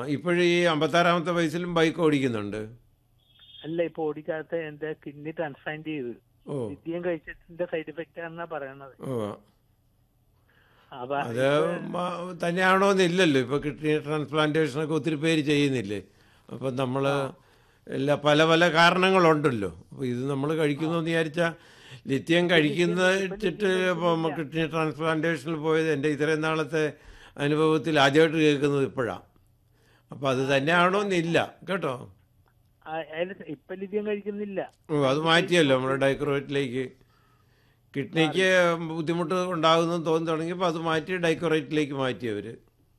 ഇപ്പോഴും ഈ അമ്പത്താറാമത്തെ വയസ്സിലും ബൈക്ക് ഓടിക്കുന്നുണ്ട് അല്ല ഇപ്പൊ ഓടിക്കാത്ത എന്റെ കിഡ്നി ട്രാൻസ്പ്ലാന്റ് ചെയ്ത് ഓ വിദ്യം കഴിച്ചതിന്റെ സൈഡ് എഫക്റ്റ് ആണെന്നാ പറയണത് ഓ അപ്പൊ അത് മ- തന്നെയാണോ എന്നില്ലല്ലോ ഇപ്പോൾ കിഡ്നി ട്രാൻസ്പ്ലാന്റേഷനൊക്കെ ഒത്തിരി പേര് ചെയ്യുന്നില്ലേ അപ്പം നമ്മൾ എല്ലാ പല പല കാരണങ്ങളുണ്ടല്ലോ അപ്പോൾ ഇത് നമ്മൾ കഴിക്കുന്നു എന്ന് വിചാരിച്ചാൽ ലിത്യം കഴിക്കുന്നിട്ട് ഇപ്പോൾ കിഡ്നി ട്രാൻസ്പ്ലാന്റേഷനിൽ പോയത് എൻ്റെ ഇത്രയും നാളത്തെ അനുഭവത്തിൽ ആദ്യമായിട്ട് കേൾക്കുന്നത് ഇപ്പോഴാണ് അപ്പോൾ അത് തന്നെയാണോ എന്നില്ല കേട്ടോ ആ- അതിന് ഇപ്പൊ ലിഥിയം കഴിക്കുന്നില്ല ഓ അത് മാറ്റിയല്ലോ നമ്മുടെ ഡൈക്രോറേറ്റിലേക്ക് കിഡ്നിക്ക് ബുദ്ധിമുട്ട് ഉണ്ടാകുന്നു തോന്നി തുടങ്ങിയപ്പോൾ അത് മാറ്റി ഡൈക്രോറേറ്റിലേക്ക് മാറ്റി അവർ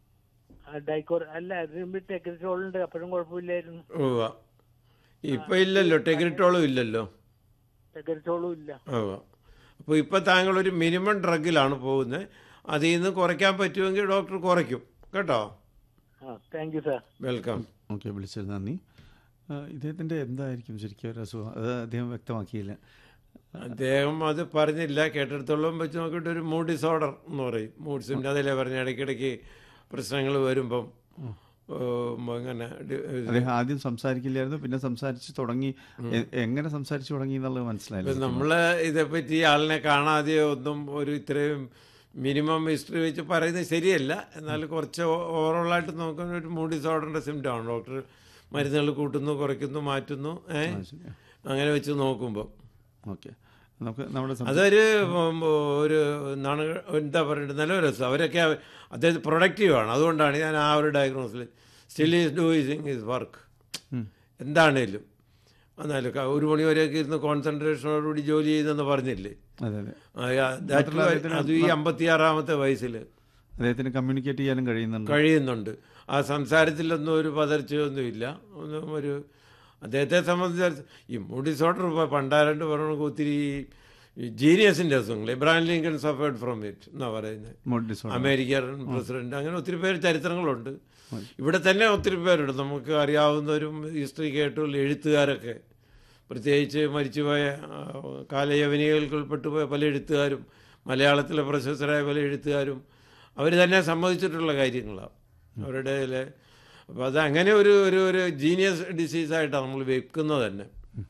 ഡൈക്കോർ അല്ല അതിന് ടെക്നിക്കോൾ ഉണ്ട് അപ്പോഴും കുഴപ്പമില്ലായിരുന്നു ഉവ്വ ഇപ്പം ഇല്ലല്ലോ ടെഗ്രിറ്റോളും ഇല്ലല്ലോ ടെക്നിക്കോളും ഇല്ല ഉവ്വ അപ്പോൾ ഇപ്പം താങ്കൾ ഒരു മിനിമം ഡ്രഗിലാണ് പോകുന്നത് അതിൽ നിന്ന് കുറയ്ക്കാൻ പറ്റുമെങ്കിൽ ഡോക്ടർ കുറയ്ക്കും കേട്ടോ ആ thank you sir welcome okay വിളിച്ചത് നന്ദി ആ, ഇദ്ദേഹത്തിൻ്റെ എന്തായിരിക്കും ശരിക്കും ഒരു അസുഖം അത് അദ്ദേഹം വ്യക്തമാക്കിയില്ല അദ്ദേഹം അത് പറഞ്ഞില്ല കേട്ടിടത്തോളം വെച്ച് നോക്കിയിട്ട് ഒരു മൂഡ് ഡിസോർഡർ എന്ന് പറയും മൂഡ് സിംറ്റം അതല്ലേ പറഞ്ഞ ഇടയ്ക്കിടയ്ക്ക് പ്രശ്നങ്ങൾ വരുമ്പം ഓ, ഇങ്ങനെ ഡി- ഇത് അദ്ദേഹം ആദ്യം സംസാരിക്കില്ലായിരുന്നു പിന്നെ സംസാരിച്ച് തുടങ്ങി എ- എങ്ങനെ സംസാരിച്ച് തുടങ്ങി എന്നുള്ളത് മനസ്സിലായില്ല ഇപ്പം നമ്മള് ഇതേപ്പറ്റി ആളിനെ കാണാതെയോ ഒന്നും ഒരു ഇത്രയും മിനിമം ഹിസ്റ്ററി വെച്ച് പറയുന്നത് ശരിയല്ല എന്നാൽ കുറച്ച് ഓവറോളായിട്ട് നോക്കുന്ന ഒരു മൂഡ് ഡിസോർഡറിൻ്റെ സിംറ്റമാണ് ഡോക്ടർ മരുന്നുകൾ കൂട്ടുന്നു കുറയ്ക്കുന്നു മാറ്റുന്നു ഏ അങ്ങനെ വെച്ച് നോക്കുമ്പോൾ ഓക്കെ നമുക്ക് നമ്മുടെ സം- അതൊരു ഉം, ഒരു എന്താണ് എന്താ പറയുക നല്ല രസം അവരൊക്കെ അദ്ദേഹം പ്രൊഡക്റ്റീവാണ് അതുകൊണ്ടാണ് ഞാൻ ആ ഒരു ഡയഗ്നോസിൽ still is doing his work എന്താണേലും എന്നാലും ക- ഒരു മണി വരെയൊക്കെ ഇരുന്ന് കോൺസെൻട്രേഷനോടുകൂടി ജോലി ചെയ്തെന്ന് പറഞ്ഞില്ലേ അതെ അതെ ആ, യാ- that was- അത് ഈ അമ്പത്തിയാറാമത്തെ വയസ്സിൽ അദ്ദേഹത്തിന് കമ്മ്യൂണിക്കേറ്റ് ചെയ്യാനും കഴിയുന്നുണ്ട് കഴിയുന്നുണ്ട് ആ സംസാരത്തിലൊന്നും ഒരു പതർച്ചയൊന്നുമില്ല ഒന്നും ഒരു അദ്ദേഹത്തെ സംബന്ധിച്ച് ഈ മൂഡ് ഡിസോർഡർ പണ്ടാരണ്ട് പറഞ്ഞ ഒത്തിരി ജീനിയസിൻ്റെ അസുഖങ്ങൾ Abraham Lincoln suffered from it എന്നാ പറയുന്നത് മോഡ് ഡിസോർഡർ അമേരിക്കൻ പ്രസിഡന്റ് അങ്ങനെ ഒത്തിരി പേര് ചരിത്രങ്ങളുണ്ട് ഇവിടെ തന്നെ ഒത്തിരി പേരുണ്ട് നമുക്ക് അറിയാവുന്നവരും ഹിസ്റ്ററി കേട്ടുള്ള എഴുത്തുകാരൊക്കെ പ്രത്യേകിച്ച് മരിച്ചുപോയ ആ, കാലയവനികൾക്കുൾപ്പെട്ടുപോയ പല എഴുത്തുകാരും മലയാളത്തിലെ പ്രശസ്തരായ പല എഴുത്തുകാരും അവർ തന്നെ സമ്മതിച്ചിട്ടുള്ള കാര്യങ്ങളാണ് അവരുടെ അപ്പോൾ അത് അങ്ങനെ ഒരു ഒരു ഒരു ജീനിയസ് ഡിസീസായിട്ടാണ് നമ്മൾ വെക്കുന്നത് തന്നെ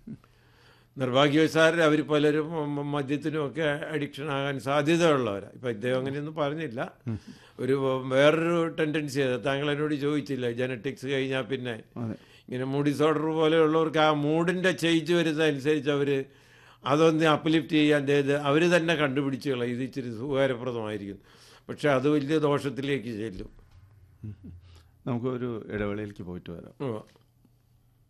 നിർഭാഗ്യവശാൽ അവർ പലരും മ- മദ്യത്തിനും ഒക്കെ അഡിക്ഷൻ ആകാൻ സാധ്യതയുള്ളവരാണ് ഇപ്പം ഇദ്ദേഹം അങ്ങനെയൊന്നും പറഞ്ഞില്ല ഒരു വേറൊരു ടെൻഡൻസി അത് താങ്കൾ എന്നോട് ചോദിച്ചില്ല ജനറ്റിക്സ് കഴിഞ്ഞാൽ പിന്നെ അതെ ഇങ്ങനെ മൂഡ് ഡിസോർഡർ പോലെയുള്ളവർക്ക് ആ മൂഡിൻ്റെ ചേഞ്ച് വരുന്നതനുസരിച്ച് അവർ അതൊന്ന് അപ്ലിഫ്റ്റ് ചെയ്യാൻ ചെയ്ത് അവർ തന്നെ കണ്ടുപിടിച്ച് കളയും ഇത് ഇച്ചിരി സുഖകരപ്രദമായിരിക്കും പക്ഷെ അത് വലിയ ദോഷത്തിലേക്ക് ചെല്ലും നമുക്ക് ഒരു ഇടവേളയിലേക്ക് പോയിട്ട് വരാം ഉവ്വ.